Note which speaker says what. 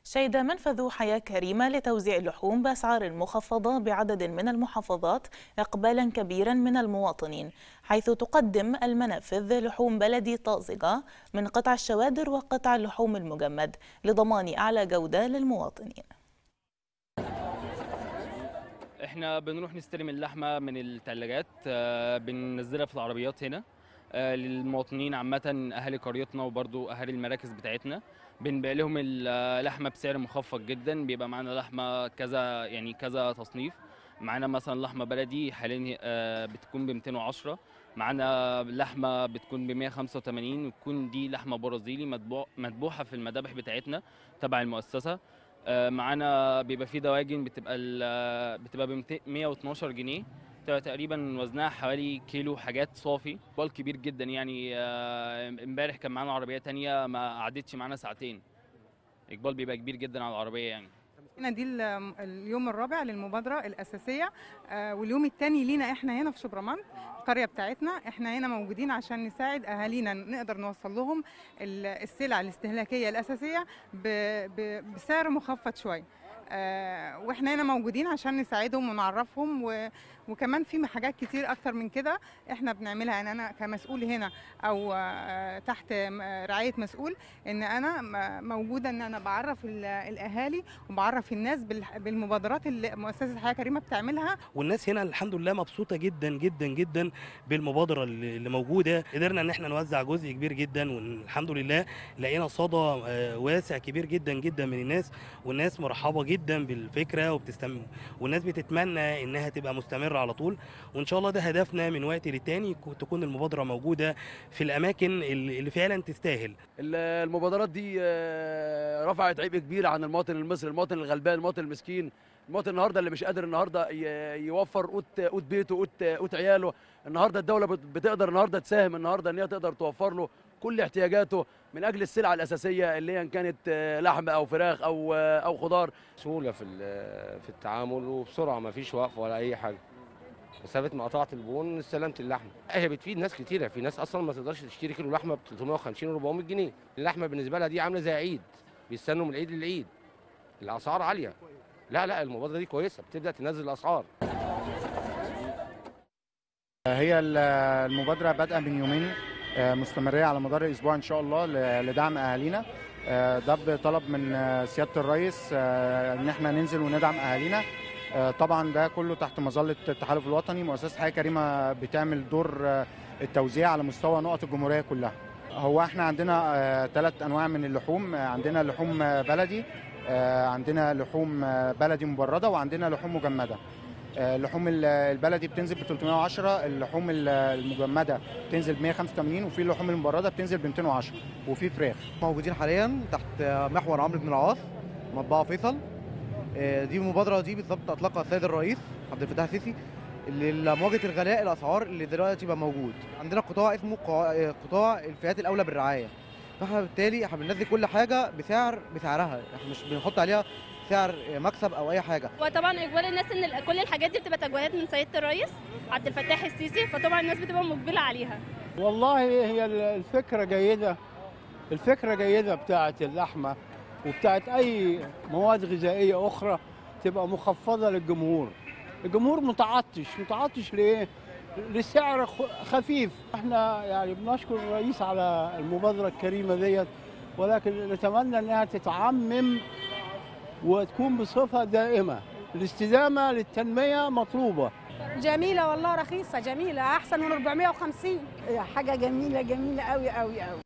Speaker 1: شهد منفذ حياة كريمة لتوزيع اللحوم بأسعار مخفضة بعدد من المحافظات إقبالا كبيرا من المواطنين حيث تقدم المنافذ لحوم بلدي طازجة من قطع الشوادر وقطع اللحوم المجمد لضمان أعلى جودة للمواطنين
Speaker 2: احنا بنروح نستلم اللحمه من الثلاجات آه، بننزلها في العربيات هنا آه، للمواطنين عامه اهالي قريتنا وبرضو اهالي المراكز بتاعتنا بنبيع لهم اللحمه بسعر مخفض جدا بيبقى معانا لحمه كذا يعني كذا تصنيف معانا مثلا لحمه بلدي حاليا آه، بتكون ب 210 معانا لحمه بتكون ب 185 وتكون دي لحمه برازيلي مطبوع- مذبوحه في المذابح بتاعتنا تبع المؤسسه آه، معانا بيبقى في دواجن بتبقى ال- بتبقى ب 112 جنيه بتبقى تقريبا وزنها حوالي كيلو حاجات صافي بال كبير جدا يعني آه، امبارح كان معانا عربيه تانية ما قعدتش معانا ساعتين اقبال بيبقى كبير جدا على العربيه يعني
Speaker 3: هنا دي ال- اليوم الرابع للمبادرة الأساسية آه، واليوم الثاني لينا احنا هنا في شبرمان القرية بتاعتنا احنا هنا موجودين عشان نساعد أهالينا نقدر نوصل لهم ال- السلع الاستهلاكية الأساسية ب- ب- بسعر مخفض شوية آه، واحنا هنا موجودين عشان نساعدهم ونعرفهم و... وكمان في حاجات كتير اكتر من كده احنا بنعملها يعني انا كمسؤول هنا او آه، تحت م- رعايه مسؤول ان انا م- موجوده ان انا بعرف ال- الاهالي وبعرف الناس بال- بالمبادرات اللي مؤسسه حياه كريمه بتعملها
Speaker 4: والناس هنا الحمد لله مبسوطه جدا جدا جدا بالمبادره اللي اللي موجوده قدرنا ان احنا نوزع جزء كبير جدا والحمد لله لقينا صدى آه، واسع كبير جدا جدا من الناس والناس مرحبه جدا بالفكره وبتستم والناس بتتمنى انها تبقى مستمره على طول وان شاء الله ده هدفنا من وقت للتاني يكون- تكون المبادره موجوده في الاماكن اللي اللي فعلا تستاهل
Speaker 5: ال- المبادرات دي آه، رفعت عبء كبير عن المواطن المصري المواطن الغلبان المواطن المسكين المواطن النهارده اللي مش قادر النهارده ي- يوفر قوت قوت بيته قوت قوت عياله النهارده الدوله بت- بتقدر النهارده تساهم النهارده ان هي تقدر توفر له كل احتياجاته من اجل السلع الاساسيه اللي هي ان كانت آه، لحم او فراخ او آه، او خضار
Speaker 6: سهوله في ال- في التعامل وبسرعه ما فيش وقف ولا اي حاجه مسافه ما قطعت البون استلمت اللحمه هي بتفيد ناس كتيره في ناس اصلا ما تقدرش تشتري كيلو لحمه ب 350 و400 جنيه اللحمه بالنسبه لها دي عامله زي عيد بيستنوا من العيد للعيد الاسعار عاليه لا لا المبادره دي كويسه بتبدا تنزل الاسعار
Speaker 7: هي ال- المبادرة بادئة من يومين آه، مستمرية على مدار الأسبوع إن شاء الله ل- لدعم أهالينا آه، ده بطلب من آه، سيادة الرئيس آه، إن إحنا ننزل وندعم أهالينا آه، طبعا ده كله تحت مظلة التحالف الوطني مؤسسة حياة كريمة بتعمل دور آه، التوزيع على مستوى نقط الجمهورية كلها هو احنا عندنا ثلاث انواع من اللحوم آه، عندنا لحوم آه، بلدي آه، عندنا لحوم آه، بلدي مبرده وعندنا لحوم مجمده آه، اللحوم ال- البلدي بتنزل ب 310 اللحوم ال- المجمده بتنزل ب 185 وفي اللحوم المبرده بتنزل ب 210 وفي فراخ
Speaker 8: موجودين حاليا تحت محور عمرو بن العاص مطبعه فيصل آه، دي المبادره دي بالظبط اطلقها السيد الرئيس عبد الفتاح السيسي اللي لمواجهه الغلاء الاسعار اللي دلوقتي بقى موجود عندنا قطاع اسمه قا- آه، قطاع الفئات الاولى بالرعايه فاحنا بالتالي احنا بننزل كل حاجه بسعر بسعرها احنا مش بنحط عليها سعر آه، مكسب او اي حاجه
Speaker 9: وطبعا اجبار الناس ان ال- كل الحاجات دي بتبقى توجيهات من سياده الرئيس عبد الفتاح السيسي فطبعا الناس بتبقى مقبله عليها
Speaker 10: والله هي الفكرة جيدة الفكرة جيدة بتاعت اللحمة وبتاعت أي مواد غذائية أخرى تبقى مخفضة للجمهور الجمهور متعطش متعطش لإيه؟ لسعر خ- خفيف احنا يعني بنشكر الرئيس على المبادرة الكريمة ديت ولكن نتمنى انها تتعمم وتكون بصفة دائمة الاستدامة للتنمية مطلوبة
Speaker 11: جميلة والله رخيصة جميلة أحسن من 450
Speaker 12: حاجة جميلة جميلة قوي قوي قوي